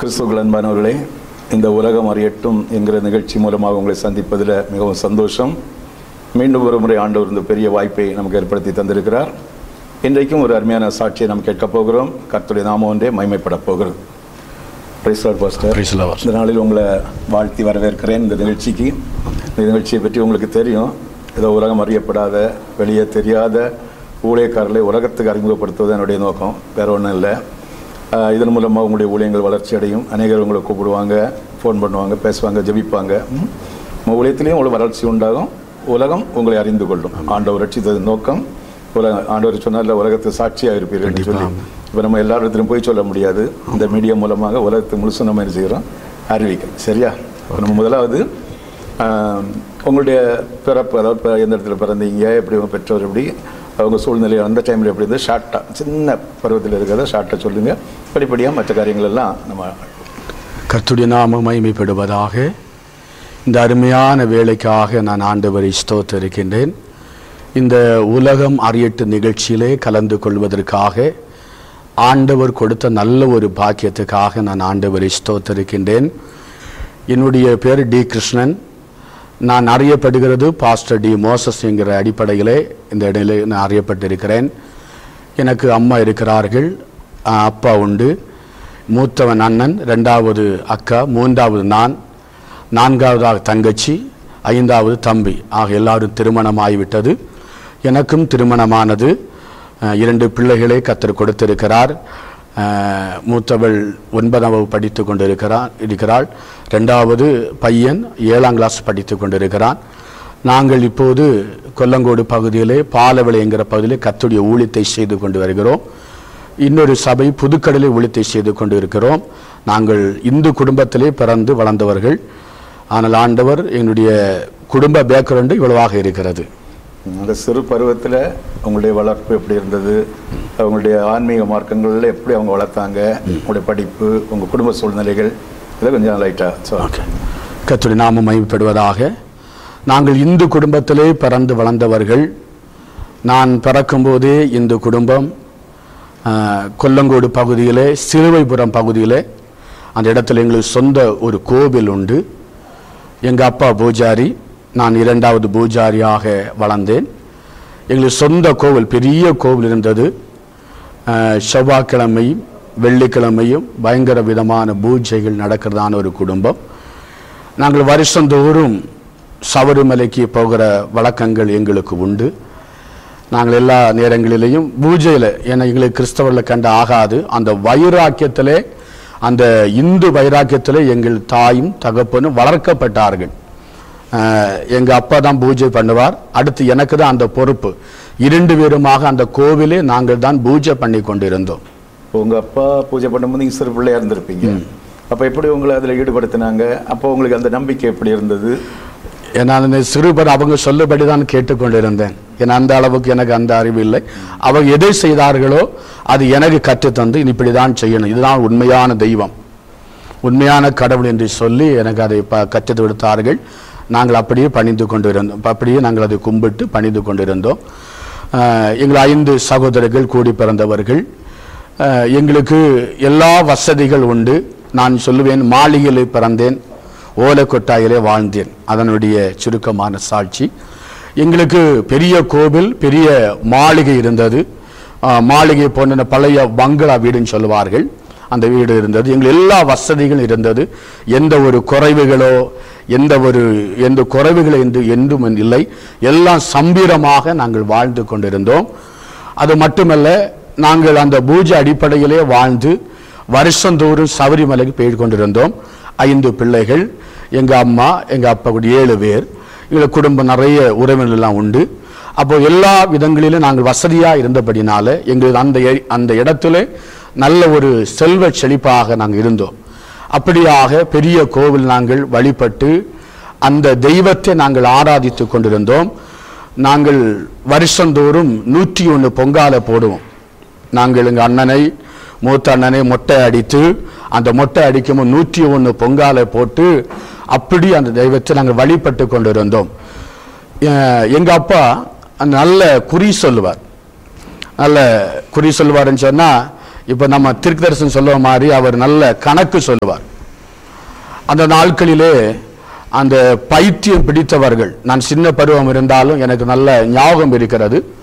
கிறிஸ்துவ அன்பானவர்களே இந்த உலகம் அறியட்டும் என்கிற நிகழ்ச்சி மூலமாக உங்களை சந்திப்பதில் மிகவும் சந்தோஷம் மீண்டும் ஒரு முறை ஆண்டவர் இந்த பெரிய வாய்ப்பை நமக்கு ஏற்படுத்தி தந்திருக்கிறார் இன்றைக்கும் ஒரு அருமையான சாட்சியை நாம் கேட்கப் போகிறோம் கர்த்தருடைய நாமம் ஒன்றே மைமைப்பட போகிறது Praise the Lord, Pastor. Praise the Lord. இந்த நாளில் உங்களை வாழ்த்தி வரவேற்கிறேன் இந்த நிகழ்ச்சிக்கு இந்த நிகழ்ச்சியை பற்றி உங்களுக்கு தெரியும் ஏதோ உலகம் அறியப்படாத வெளியே தெரியாத ஊழியக்காரர்களை உலகத்துக்கு அறிமுகப்படுத்துவது என்னுடைய நோக்கம் வேற ஒன்றும் இல்லை ஆஹ் இதன் மூலமாக உங்களுடைய ஊழியங்கள் வளர்ச்சி அடையும் அநேகர் உங்களை கூப்பிடுவாங்க ஃபோன் பண்ணுவாங்க பேசுவாங்க ஜெபிப்பாங்க ம். உங்கள் ஊழியத்திலையும் உங்களுக்கு வளர்ச்சி உண்டாகும் உலகம் உங்களை அறிந்து கொள்ளும் ஆண்டவர் ரட்சித்தது நோக்கம் உலக ஆண்டவர் சொன்னார்ல உலகத்து சாட்சியாக இருப்பீர்கள் என்று சொல்லி இப்போ நம்ம எல்லா இடத்துலையும் போய் சொல்ல முடியாது இந்த மீடியா மூலமாக உலகத்து முழுசும் நம்ம என்ன செய்கிறோம் அறிவிக்கிறோம் சரியா இப்ப நம்ம முதலாவது ஆஹ், உங்களுடைய பிறப்பு அதாவது இப்ப எந்த இடத்துல பிறந்தீங்க எப்படி உங்க பெற்றோர் எப்படி அவங்க சூழ்நிலை அந்த டைமில் எப்படி இருந்தது ஷார்ட்டாக சின்ன பருவத்தில் இருக்கிறத ஷார்ட்டாக சொல்லுங்கள் படிப்படியாக மற்ற காரியங்கள் எல்லாம் நம்ம கர்த்துடைய நாம மகிமைப்படுவதாக இந்த அருமையான வேலைக்காக நான் ஆண்டவரை ஸ்தோத்தரிக்கின்றேன் இந்த உலகம் அறியட்டு நிகழ்ச்சியிலே கலந்து கொள்வதற்காக ஆண்டவர் கொடுத்த நல்ல ஒரு பாக்கியத்துக்காக நான் ஆண்டவரை ஸ்தோத்தரிக்கின்றேன் என்னுடைய பேர் டி கிருஷ்ணன் நான் அறியப்படுகிறது பாஸ்டர் டி மோசஸ் என்கிற அடிப்படையிலே இந்த இடையிலே நான் அறியப்பட்டிருக்கிறேன் எனக்கு அம்மா இருக்கிறார்கள் அஹ் அப்பா உண்டு மூத்தவன் அண்ணன் ரெண்டாவது அக்கா மூன்றாவது நான் நான்காவதாக தங்கச்சி ஐந்தாவது தம்பி ஆக எல்லாரும் திருமணமாகிவிட்டது எனக்கும் திருமணமானது அஹ் இரண்டு பிள்ளைகளை கத்தர் கொடுத்திருக்கிறார் அஹ் மூத்தவள் ஒன்பதாம் வகுப்பு படித்து கொண்டிருக்கிறார் இருக்கிறாள் ரெண்டாவது பையன் ஏழாம் கிளாஸ் படித்து கொண்டிருக்கிறான் நாங்கள் இப்போது கொல்லங்கோடு பகுதியிலே பாலவிளை என்கிற பகுதியிலே கத்துடைய ஊழியத்தை செய்து கொண்டு வருகிறோம் இன்னொரு சபை புதுக்கடலை ஊழியத்தை செய்து கொண்டு இருக்கிறோம் நாங்கள் இந்து குடும்பத்திலே பிறந்து வளர்ந்தவர்கள் ஆனால் ஆண்டவர் என்னுடைய குடும்ப பேக்ரவுண்டு இவ்வளவாக இருக்கிறது அந்த சிறு பருவத்தில் உங்களுடைய வளர்ப்பு எப்படி இருந்தது உங்களுடைய ஆன்மீக மார்க்கங்களில் எப்படி அவங்க வளர்த்தாங்க உங்களுடைய படிப்பு உங்கள் குடும்ப சூழ்நிலைகள் இதை கொஞ்சம் லைட்டாக ஸோ ஓகே கத்துடைய நாமம் மகிமைப்படுவதாக நாங்கள் இந்து குடும்பத்திலே பிறந்து வளர்ந்தவர்கள் நான் பிறக்கும்போதே இந்து குடும்பம் ஆஹ், கொல்லங்கோடு பகுதியிலே சிறுவைபுரம் பகுதியிலே அந்த இடத்துல எங்களுக்கு சொந்த ஒரு கோவில் உண்டு எங்கள் அப்பா பூஜாரி நான் இரண்டாவது பூஜாரியாக வளர்ந்தேன் எங்களுக்கு சொந்த கோவில் பெரிய கோவில் இருந்தது ஆஹ், செவ்வாய்க்கிழமையும் வெள்ளிக்கிழமையும் பயங்கர விதமான பூஜைகள் நடக்கிறதான ஒரு குடும்பம் நாங்கள் வருஷந்தோறும் சபரிமலைக்கு போகிற வழக்கங்கள் எங்களுக்கு உண்டு நாங்கள் எல்லா நேரங்களிலேயும் பூஜையில் ஏன்னா எங்களுக்கு கிறிஸ்தவர்களை கண்டு ஆகாது அந்த வைராக்கியத்திலே அந்த இந்து வைராக்கியத்திலே எங்கள் தாயும் தகப்பனும் வளர்க்கப்பட்டார்கள் ஆஹ், எங்க அப்பா தான் பூஜை பண்ணுவார் அடுத்து எனக்கு தான் அந்த பொறுப்பு இரண்டு பேருமாக அந்த கோவிலே நாங்கள் தான் பூஜை பண்ணி கொண்டிருந்தோம் உங்கள் அப்பா பூஜை பண்ணும்போது நீங்கள் சிறு பிள்ளையா இருந்திருப்பீங்க அப்போ எப்படி உங்களை அதில் ஈடுபடுத்தினாங்க அப்போ உங்களுக்கு அந்த நம்பிக்கை எப்படி இருந்தது ஏன்னா அந்த சிறுபர் அவங்க சொல்லபடி தான் கேட்டுக்கொண்டிருந்தேன் ஏன்னா அந்த அளவுக்கு எனக்கு அந்த அறிவு இல்லை அவங்க எதை செய்தார்களோ அது எனக்கு கற்றுத்தந்து இனி இப்படி தான் செய்யணும் இதுதான் உண்மையான தெய்வம் உண்மையான கடவுள் என்று சொல்லி எனக்கு அதை ப கற்றுத் கொடுத்தார்கள் நாங்கள் அப்படியே பணிந்து கொண்டு இருந்தோம் அப்படியே நாங்கள் அதை கும்பிட்டு பணிந்து கொண்டிருந்தோம் ஆஹ் எங்கள் ஐந்து சகோதரர்கள் கூடி பிறந்தவர்கள் ஆஹ் எங்களுக்கு எல்லா வசதிகள் உண்டு நான் சொல்லுவேன் மாளிகையில் பிறந்தேன் ஓலைக்கொட்டாயிலே வாழ்ந்தேன் அதனுடைய சுருக்கமான சாட்சி எங்களுக்கு பெரிய கோவில் பெரிய மாளிகை இருந்தது ஆஹ் மாளிகை போன்ற பழைய பங்களா வீடுன்னு சொல்லுவார்கள் அந்த வீடு இருந்தது எங்கள் எல்லா வசதிகளும் இருந்தது எந்த ஒரு குறைவுகளோ எந்த ஒரு எந்த குறைவுகள் என்று என்றும் இல்லை எல்லாம் சம்பீரமாக நாங்கள் வாழ்ந்து கொண்டிருந்தோம் அது மட்டுமல்ல நாங்கள் அந்த பூஜை அடிப்படையிலே வாழ்ந்து வருஷந்தோறும் சபரிமலைக்கு போய் கொண்டிருந்தோம் ஐந்து பிள்ளைகள் எங்க அம்மா எங்க அப்பா கூட ஏழு பேர் எங்கள் குடும்பம் நிறைய உறவினர்கள் எல்லாம் உண்டு அப்போ எல்லா விதங்களிலும் நாங்கள் வசதியா இருந்தபடினால எங்களுக்கு அந்த எ- அந்த இடத்துல நல்ல ஒரு செல்வ செழிப்பாக நாங்கள் இருந்தோம் அப்படியாக பெரிய கோவில் நாங்கள் வழிபட்டு அந்த தெய்வத்தை நாங்கள் ஆராதித்து கொண்டிருந்தோம் நாங்கள் வருஷந்தோறும் நூற்றி ஒன்று பொங்கால போடுவோம் நாங்கள் எங்கள் அண்ணனை மூத்த அண்ணனை மொட்டை அடித்து அந்த மொட்டை அடிக்கும்போது நூற்றி ஒன்று பொங்காலை போட்டு அப்படி அந்த தெய்வத்தை நாங்கள் வழிபட்டு கொண்டிருந்தோம் அஹ் எங்க அப்பா நல்ல குறி சொல்லுவார் நல்ல குறி சொல்லுவாருன்னு சொன்னா இப்போ நம்ம திருக்கதர்சன் சொல்லுவ மாதிரி அவர் நல்ல கணக்கு சொல்லுவார் அந்த நாட்களிலே அந்த பைத்தியம் பிடித்தவர்கள் நான் சின்ன பருவம் இருந்தாலும் எனக்கு நல்ல ஞாபகம் இருக்கிறது